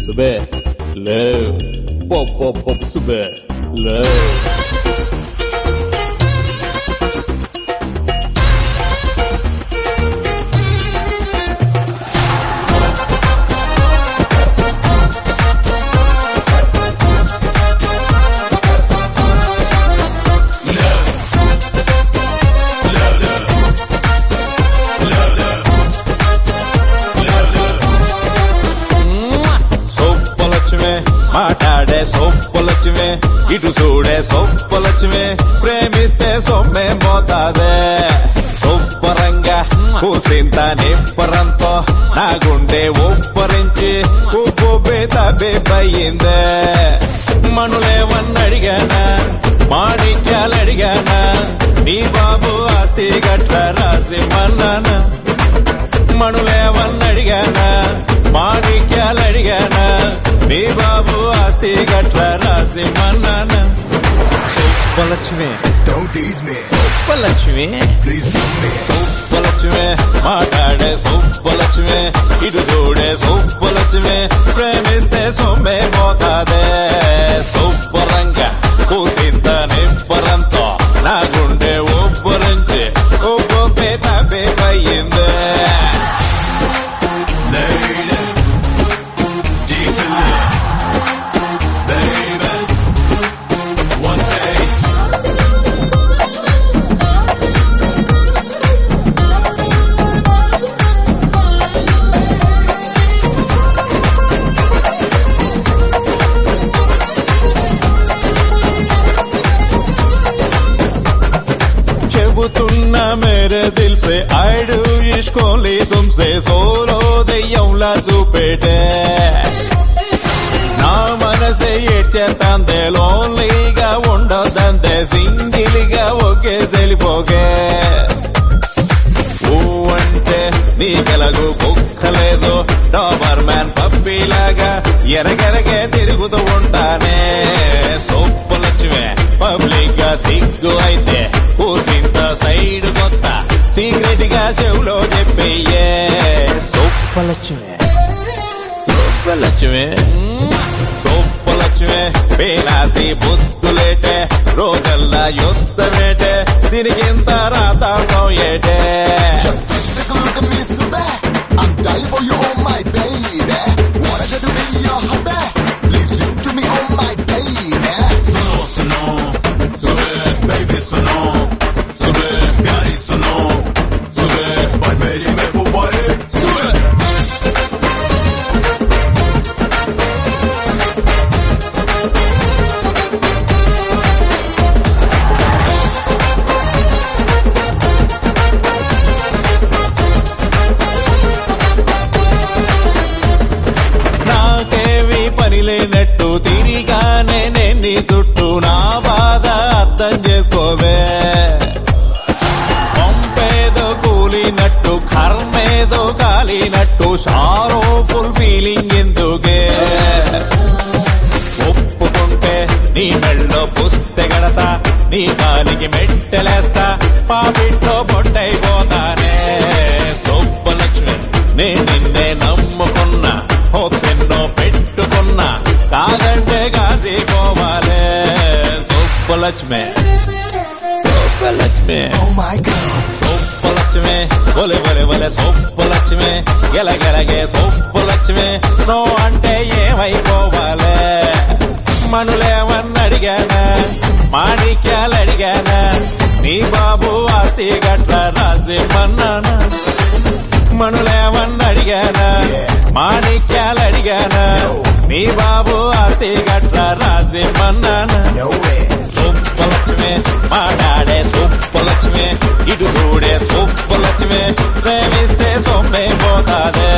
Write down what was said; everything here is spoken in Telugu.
సుబే లే పప్ పప్ పప్ సుబే లే సొప్పలక్ష్మే మాట్లాడే సొప్పలక్ష్మే ఇటు చూడే సొప్పలక్ష్మే ప్రేమిస్తే సొమ్మే మోతాదే సొప్పరంగా కూసింత నిప్పరంతో నా గుండె ఒప్పరించి ఉప్పు బేతబేపయ్యిందే మనులేవన్నడిగానా మాణిక్యాలడిగానా నీ బాబు ఆస్తి గట్ల రాసి మన్నానా మణులేవన్నడిగానా మాణిక్యాలడిగానా నీ బాబు ఆస్తి గట్ల రాసి మన్నానా Soppalakshmi Don't tease me, Soppalakshmi please love me. Soppalakshmi మాట్లాడే సొప్పలక్ష్మి ఇటు చూడే సొప్పలక్ష్మి ప్రేమిస్తే సొమ్మే పోతాదే సొప్పరంగా కూసింత నిప్పరంతో నా గుండె ఒప్పరించి ఒప్పో పేత బేపయ్యిందే Lady, deep in baby. One day, చెబుతున్నా మేరే దిల్ సే ఐడు ఇష్కోలి తుమ్సే సోలో దెయ్యంలా చూపేటే నా మనసే ఏడ్చేస్తాందే లోన్లీగా ఉండొద్దంతే సింగిల్గా ఒకే సెలిపోకే ఊ అంటే నీకెలగు కుక్కలేదు డాబర్ మ్యాన్ పప్పీలాగా ఎరగెరగే తిరుగుతూ ఉంటానే సొప్పులచ్చువే పబ్లిక్ గా సిగ్గు అయితే కూసింత సైడ్ కొత్త సీక్రెట్ గా చెవులో చెప్పయ్యే సొప్పలచ్చువే సొప్పలచ్చువే సొప్పలచ్చువే పేలాసి బుద్ధులేటే రోజల్లా యుద్ధమేటే దీనికి ఇంత రాతాంతం ఏటే just take a look at me, so bad. I'm dying for you, oh my baby. Wanna try to be your hubby? Please listen to me, oh my baby. Suno, suno, sube, baby, suno, sube, pyari suno, sube, bhai meri mehbooba hai, sube. నాకేవి పని లేనట్టు తిరిగానే నేను నీ చుట్టూ నా బాధ అర్థం చేసుకోవే పంపేదో కూలినట్టు కర్మేదో కాలినట్టు షారో ఫుల్ ఫీలింగ్ ఎందుకే ఒప్పుకుంటే నీ మెళ్ళో పుస్తే గడతా నీ కాలికి మెట్టెలేస్తా పాపిట్లో బొట్టైపోతానే సొప్పలక్ష్మి నే నిన్నే నమ్ముకున్నా హోప్స్ ఎన్నో పెట్టుకున్నా కాదంటే కాసిపోవాలే సొప్పలక్ష్మి సొప్పలక్ష్మి Oh my god. సొప్పలక్ష్మి ఒలె ఒలె ఒలె సొప్పలక్ష్మి గెలగెలగే సొప్పలక్ష్మి నో అంటే ఏమైపోవాలే మనులేమన్నడిగానా మాణిక్యాలు అడిగానా నీ బాబు ఆస్తి గట్ల రాసి మన్నానా మనులేమన్నడిగానా మాణిక్యాలు అడిగానా నీ బాబు ఆస్తి గట్ల రాసి మన్నానా No way. సొప్పలక్ష్మి మాట్లాడే సొప్పలక్ష్మి ఇటు చూడే సొప్పలక్ష్మి ప్రేమిస్తే సొమ్మే పోతాదే